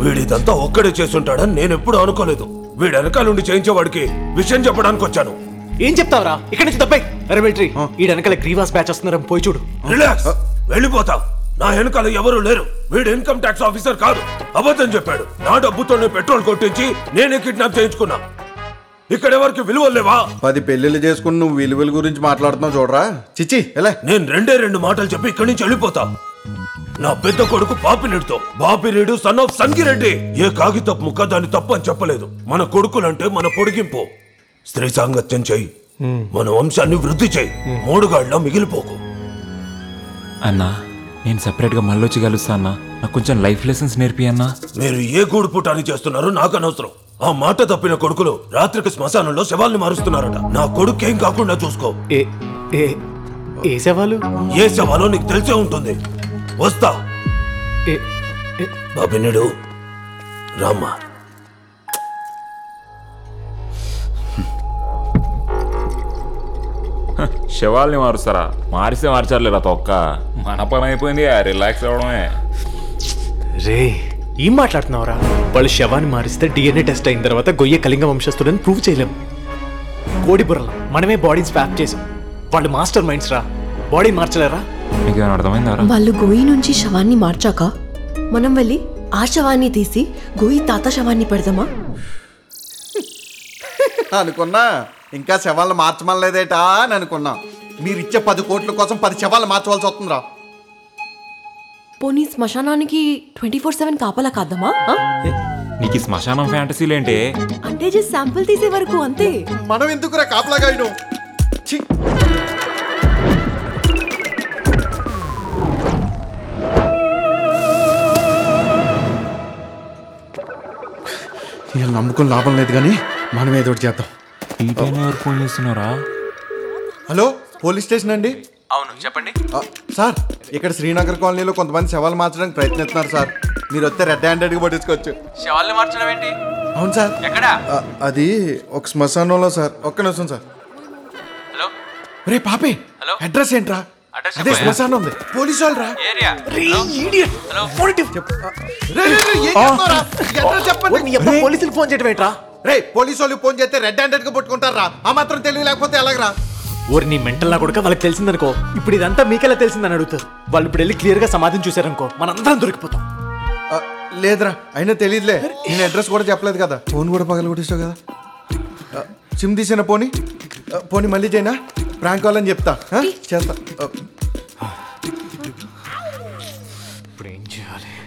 వీడిదంతా ఒక్కడే చేసుంటాడని నేను ఎప్పుడు అనుకోలేదు వీడి వెనకాల నుండి చేయించేవాడికి విషయం చెప్పడానికి వచ్చాను ఏం చెప్తావరా ఇక్కడి నుంచి తప్పై అరే మిలిటరీ ఈ వెనకాల గ్రీవాస్ బ్యాచ్ వస్తున్నారని పోయి చూడు రిలాక్స్ వెళ్ళిపోతా నా వెనకాల ఎవరు లేరు వీడు ఇన్కమ్ ట్యాక్స్ ఆఫీసర్ కాదు అబద్ధం చెప్పాడు నా డబ్బుతోనే పెట్రోల్ కొట్టించి నేనే కిడ్నాప్ చేయించుకున్నా ఇక్కడ ఎవరికి విలువలు లేవా పది పెళ్లిళ్ళు చేసుకుని నువ్వు విలువల గురించి మాట్లాడుతున్నావు చూడరా చిచ్చి ఎలా నేను రెండే రెండు మాటలు చెప్పి ఇక్కడి నుంచి వెళ్ళిపోతా నా పెద్ద కొడుకు పాపిరెడ్డితో బాపిరెడ్డి సన్ ఆఫ్ సంగిరెడ్డి ఏ కాగితపు ముక్క దాన్ని తప్పు అని చెప్పలేదు మన కొడుకులంటే మన పొడిగింపు స్త్రీ సాంగత్యం చెయ్యి మన వంశాన్ని వృద్ధి చెయ్యి మూడుగాళ్ళ మిగిలిపోకు అన్నా నేను సెపరేట్గా మళ్ళొచ్చి కలుస్తా అన్నా నాకు కొంచెం లైఫ్ లెసన్స్ నేర్పి అన్నా మీరు ఏ గూడు పుటాన్ని చేస్తున్నారో నాకు అనవసరం ఆ మాట తప్పిన కొడుకులు రాత్రికి శ్మశానంలో శవాల్ని మారుస్తున్నారట నా కొడుకు ఏం కాకుండా చూసుకో ఏ ఏ ఏ సవాలు ఏ శవాలో నీకు తెలిసే ఉంటుంది వస్తా ఏ ఏ, బాబినుడు రామ్మా శవాల్ని మారుస్తారా మారిస్తే మార్చారులేరా తొక్క మన పని అయిపోయింది రిలాక్స్ అవ్వడమే రే ఏం మాట్లాడుతున్నావురా వాళ్ళు శవాన్ని మారిస్తే డిఎన్ఏ టెస్ట్ అయిన తర్వాత గొయ్య కళింగ వంశస్థుడని ప్రూవ్ చేయలేం కోడి బుర్రలం మనమే బాడీని స్వాప్ చేసాం వాళ్ళు మాస్టర్ మైండ్స్ రా బాడీ మార్చలేరా నీకు ఏమైనా అర్థమైందారా వాళ్ళు గోయి నుంచి శవాన్ని మార్చాక మనం వెళ్ళి ఆ శవాన్ని తీసి గోయి తాత శవాన్ని పెడదామా అనుకున్నా ఇంకా శవాలను మార్చమనలేదేటా అని అనుకున్నా మీరు ఇచ్చే పది కోట్ల కోసం పది శవాలు మార్చవలసి వస్తుందిరా పోనీ శ్మశానానికి ట్వంటీ ఫోర్ సెవెన్ కాపలా కాద్దామా ఆ? నీకు ఈ శ్మశానం ఫ్యాంటసీలేంటి అంటే జస్ట్ శాంపుల్ తీసే వరకు అంతే మనం ఎందుకురా కాపలాగా అయిను ఛీ వీళ్ళని నమ్ముకుని లాభం లేదు కానీ మనం ఏదో ఒకటి చేద్దాం ఈ టైం ఎవరు ఫోన్ చేస్తున్నారా హలో పోలీస్ స్టేషన్ అండి అవును చెప్పండి ఆ, సార్ ఇక్కడ శ్రీనగర్ కాలనీలో కొంతమంది శవాలు మార్చడానికి ప్రయత్నిస్తున్నారు సార్ మీరు వస్తే రెడ్ హ్యాండెడ్గా పట్టించుకోవచ్చు శవాల్ని మార్చడం ఏంటి అవును సార్ ఎక్కడా ఆ, అది ఒక శ్మశానంలో సార్ ఒక్క నిమిషం సార్ హలో రే పాపే హలో? అడ్రస్ ఏంట్రా అడ్రస్ అదే చెప్పయ్యా. శ్మశానం ఉంది పోలీసు వాళ్ళు రా ఏరియా హలో రే, రే, రే, ఏం చేస్తున్నావురా? ఈ అడ్రస్ చెప్పండి పోలీసులు ఫోన్ చేయడం ఏంట్రా రే పోలీసు వాళ్ళు ఫోన్ చేస్తే రెడ్ హ్యాండెడ్ గా పట్టుకుంటారా ఆ మాత్రం తెలివి లేకపోతే ఎలాగరా ఓరి నీ మెంటల్ నా కొడుక వాళ్ళకి తెలిసిందనుకో ఇప్పుడు ఇదంతా మీకెలా తెలిసిందని అడుగుతారు వాళ్ళు ఇప్పుడు వెళ్ళి క్లియర్ గా సమాధానం చూసారనుకో మనందరం దొరికిపోతాం ఆ, లేదురా అయినా తెలియదులే నేను అడ్రస్ కూడా చెప్పలేదు కదా ఫోన్ కూడా పగల కొట్టిస్తావు కదా ఆ, సిమ్ తీసిన పోనీ ఆ, పోనీ మళ్ళీ చేయనా ప్రాంక్ కావాలని చెప్తా ఆ, చేస్తా ఆ,